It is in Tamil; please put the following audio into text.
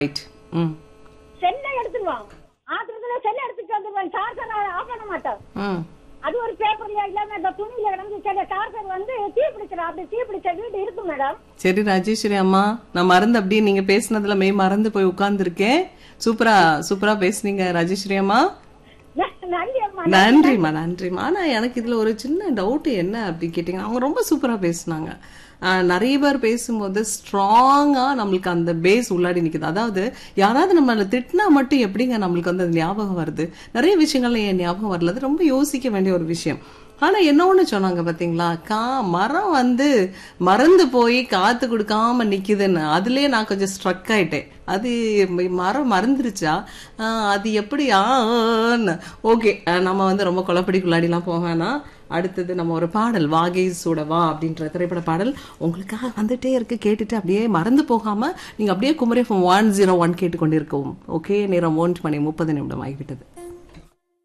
ரைட் ம் செல்லை எடுத்துருவான் ஆத்திரத்துல செல்லை எடுத்துட்டு வந்துருவான் சார்ஜர் ஆஃப் பண்ண மாட்டோம் ம் அது ஒரு பேப்பர்ல இல்லாம இந்த துணியில கிடந்து சில சார்ஜர் வந்து தீ பிடிச்சிடும் அப்படி தீ பிடிச்ச வீடு இருக்கு மேடம் சரி ராஜேஸ்வரி அம்மா நான் மறந்து அப்படியே நீங்க பேசுனதுல மே மறந்து போய் உட்கார்ந்துருக்கேன் சூப்பரா சூப்பரா பேசுனீங்க ராஜேஸ்வரி அம்மா நன்றி அம்மா நன்றிம்மா நன்றிம்மா ஆனா எனக்கு இதுல ஒரு சின்ன டவுட் என்ன அப்படி கேட்டீங்கன்னா அவங்க ரொம்ப சூப்பரா பேசுனாங்க ஆஹ் நிறைய பேர் பேசும்போது ஸ்ட்ராங்கா நம்மளுக்கு அந்த பேஸ் உள்ளாடி நிக்குது அதாவது யாராவது நம்மள திட்டினா மட்டும் எப்படிங்க நம்மளுக்கு வந்து அது ஞாபகம் வருது நிறைய விஷயங்கள்ல என் ஞாபகம் வரல அது ரொம்ப யோசிக்க வேண்டிய ஒரு விஷயம் ஆனா என்ன ஒண்ணு சொன்னாங்க பாத்தீங்களா கா மரம் வந்து மறந்து போய் காத்து கொடுக்காம நிக்குதுன்னு அதுலயே நான் கொஞ்சம் ஸ்ட்ரக் ஆயிட்டேன் அது ம- மரம் மறந்துருச்சா ஆஹ் அது எப்படி ஓகே நம்ம வந்து ரொம்ப குழப்படிக்குள்ளாடிலாம் போக வேணாம் அடுத்தது நம்ம ஒரு பாடல் வாகை சூடவா அப்படின்ற திரைப்பட பாடல் உங்களுக்காக வந்துட்டே இருக்கு கேட்டுட்டு அப்படியே மறந்து போகாம நீங்க அப்படியே குமரி ஒன் ஜீரோ ஒன் கேட்டுக்கொண்டிருக்கவும் ஓகே நேரம் ஒன்று மணி முப்பது நிமிடம் ஆகிவிட்டது